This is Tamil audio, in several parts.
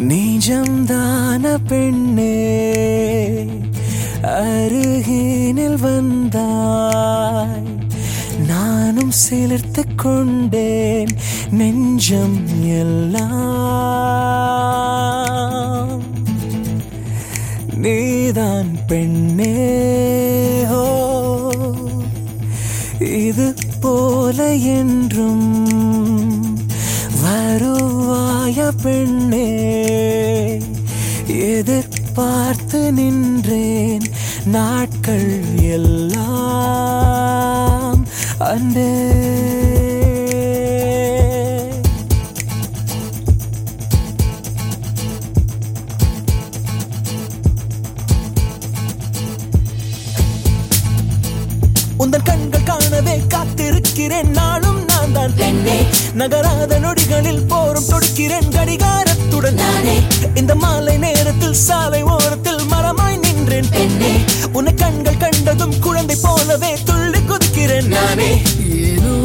நிஜம்தான பெண்ணே அருகினில் வந்தாய் நானும் சிலிர்த்து கொண்டேன் நெஞ்சம் எல்லாம் நீதான் பெண்ணே ஹோ இது போல என்றும் வருவாய பெண்ணே எதிர்பார்த்து நின்றேன் நாட்கள் எல்லாம் அன்பே உந்தன் கண்கள் காணவே காத்திருக்கிறேன் நாளும் நான் தான் பெண்ணே நகராத நொடிகளில் போரும் தொடுக்கிறேன் கடிகாரத்துடன் நானே. இந்த மாலை நேரத்தில் சாலை ஓரத்தில் மரமாய் நின்றேன் பெண்ணே உன்னை கண்கள் கண்டதும் குழந்தை போலவே துள்ளி குதிக்கிறேன் நானே ஏனோ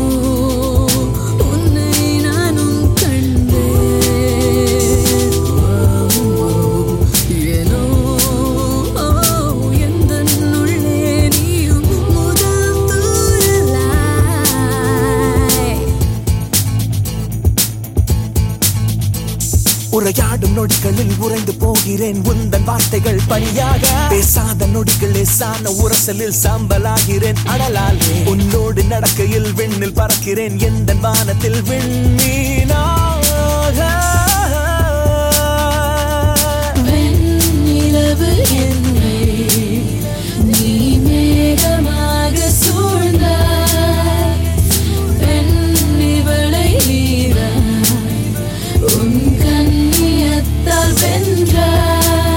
உன்னை நானும் கண்டேன் ஏனோ எந்தன் உள்ளே நீயும் முதல் தூரலாய் உரையாடும் நொடிகளில் உறைந்து போகிறேன் உந்தன் வார்த்தைகள் பணியாக பேசாத நொடிகள் லேசான உரசலில் சாம்பலாகிறேன் அடலாலே உன்னோடு நடக்கையில் விண்ணில் பறக்கிறேன் எந்த வானத்தில் விண்மீனாக வெண்ணிலவு என்னை நீ மேகமாக சூழ்ந்தாய் பெண்ணிவளை நீராய் உன் கண்ணியத்தால் வென்றாய்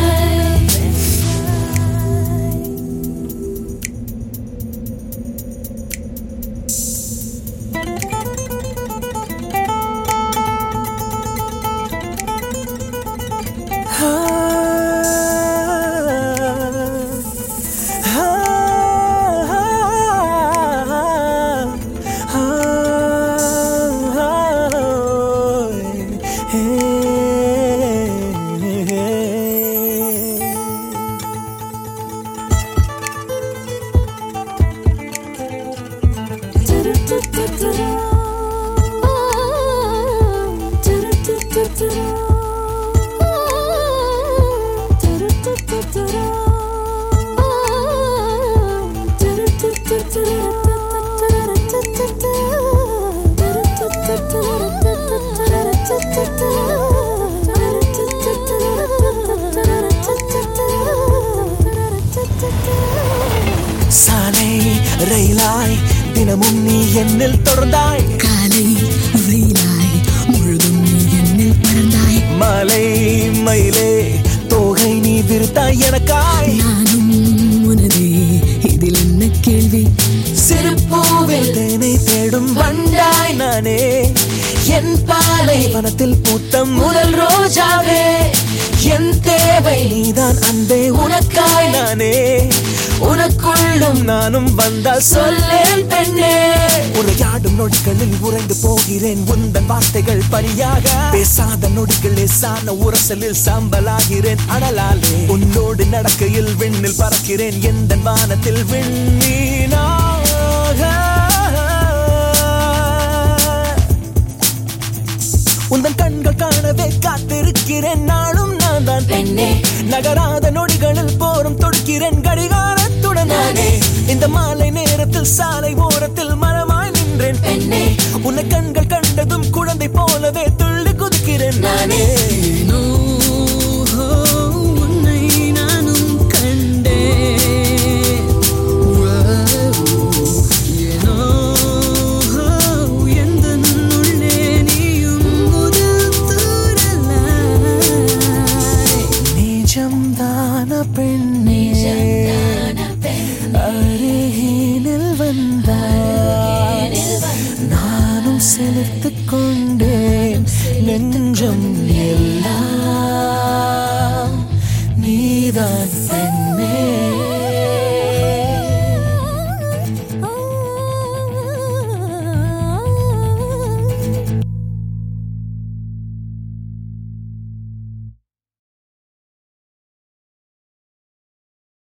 சாலை ரயிலாய் தினமும் நீ என்னில் தொடர்ந்தாய் காலை வெயிலாய் முழுதும் நீ என்னில் பறந்தாய் மலை மயிலே தோகை நீ விருத்தாய் எனக்காய் நானும் உனதே இதில் என்ன கேள்வி சிறு பூவில் தேனை தேடும் வண்டாய் நானே என் பாலை வனத்தில் பூத்த முதல் ரோஜாவே என் தேவை நீதான் அன்பே உனக்காய் நானே உனக்குள்ளும் நானும் வந்தால் சொல்லேன் பெண்ணே உரையாடும் நொடிகளில் உறைந்து போகிறேன் உந்தன் வார்த்தைகள் பணியாக பேசாத நொடிகள் லேசான உரசலில் சாம்பலாகிறேன் அனலாலே உன்னோடு நடக்கையில் விண்ணில் பறக்கிறேன் எந்த வானத்தில் விண்மீனாக உந்தன் கண்கள் காணவே காத்திருக்கிறேன் நாளும் நான் தான் பெண்ணே. நகராத நொடிகளில் போரும் தொடுக்கிறேன் கடிகாரத்துடன் நானே இந்த மாலை நேரத்தில் சாலை ஓரத்தில் மரமாய் நின்றேன் பெண்ணே. உன்னை கண்கள் கண்டதும் குழந்தை போலவே துள்ளி குதிக்கிறேன் நானே ஏனோ உன்னை நானும் கண்டேன் ஏனோ எந்தன் உள்ளே நீயும் முதல் தூரலாய் நிஜம்தான பெண்ணே அருகினில் வந்தாய் நானும் செலுத்து கொண்டேன் நெஞ்சம் எல்லாம் நீதான் பெண்ணே